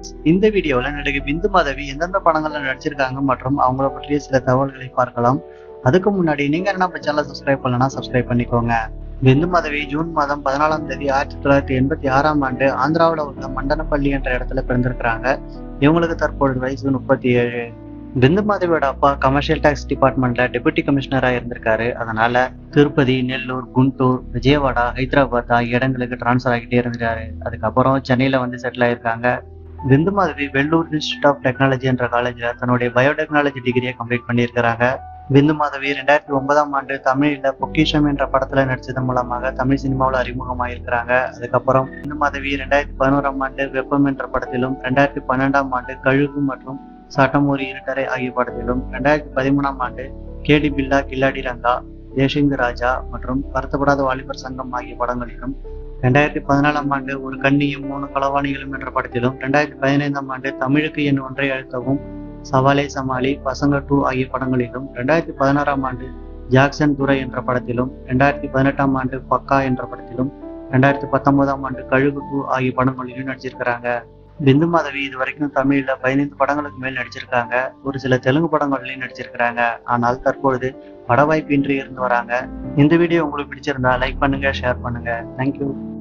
இந்த வீடியோவில் நடிகை பிந்து மாதவி எந்தெந்த படங்கள்ல நடிச்சிருக்காங்க மற்றும் அவங்கள பற்றிய சில தகவல்களை பார்க்கலாம் அதுக்கு முன்னாடி நீங்க என்ன நம்ம சேனலை சப்ஸ்கிரைப் பண்ணலனா சப்ஸ்கிரைப் பண்ணிக்கோங்க பிந்து மாதவி ஜூன் மாதம் பதினாலாம் தேதி ஆயிரத்தி தொள்ளாயிரத்தி எண்பத்தி ஆறாம் ஆண்டு ஆந்திராவில் உள்ள மண்டனப்பள்ளி என்ற இடத்துல பிறந்திருக்கிறாங்க இவங்களுக்கு தற்பொழுது வயசு முப்பத்தி ஏழு பிந்து மாதவியோட அப்பா கமர்ஷியல் டாக்ஸ் டிபார்ட்மெண்ட்ல டெபுட்டி கமிஷனரா இருந்திருக்காரு அதனால திருப்பதி நெல்லூர் குண்டூர் விஜயவாடா ஹைதராபாத் ஆகிய இடங்களுக்கு டிரான்ஸ்ஃபர் ஆகிட்டே இருந்திருக்காரு அதுக்கப்புறம் சென்னையில வந்து செட்டில் ஆயிருக்காங்க Bindu Madhavi Vellore institute of technology என்ற காலேஜில் தன்னுடைய பயோடெக்னாலஜி டிகிரியை கம்ப்ளீட் பண்ணியிருக்கிறாங்க பிந்து மாதவி ரெண்டாயிரத்தி ஒன்பதாம் ஆண்டு தமிழில் பொக்கிஷம் என்ற படத்துல நடிச்சதன் மூலமாக தமிழ் சினிமாவில் அறிமுகமாயிருக்கிறாங்க அதுக்கப்புறம் பிந்து மாதவி ரெண்டாயிரத்தி பதினோராம் ஆண்டு வெப்பம் என்ற படத்திலும் ரெண்டாயிரத்தி பன்னெண்டாம் ஆண்டு கழுகு மற்றும் சட்டமூரி இருட்டரை ஆகிய படத்திலும் ரெண்டாயிரத்தி பதிமூணாம் ஆண்டு கேடி பில்லா கில்லாடி ரங்கா தேசிங்கு ராஜா மற்றும் வருத்தப்படாத வாலிபர் சங்கம் ஆகிய படங்களிலும் ரெண்டாயிரத்தி பதினாலாம் ஆண்டு ஒரு கண்ணியும் மூணு களவாணிகளும் என்ற படத்திலும் ரெண்டாயிரத்தி பதினைந்தாம் ஆண்டு தமிழுக்கு என் ஒன்றை அழுத்தவும் சவாலே சமாளி பசங்க டூ ஆகிய படங்களிலும் ரெண்டாயிரத்தி பதினாறாம் ஆண்டு ஜாக்சன் துரை என்ற படத்திலும் ரெண்டாயிரத்தி பதினெட்டாம் ஆண்டு பக்கா என்ற படத்திலும் ரெண்டாயிரத்தி பத்தொன்பதாம் ஆண்டு கழுகு டூ ஆகிய படங்களிலும் நடிச்சிருக்கிறாங்க பிந்து மாதவி இது வரைக்கும் தமிழ்ல பதினைந்து படங்களுக்கு மேல் நடிச்சிருக்காங்க ஒரு சில தெலுங்கு படங்கள்லயும் நடிச்சிருக்கிறாங்க ஆனால் தற்பொழுது பட வாய்ப்பின்றி இருந்து வராங்க இந்த வீடியோ உங்களுக்கு பிடிச்சிருந்தா லைக் பண்ணுங்க ஷேர் பண்ணுங்க தேங்க்யூ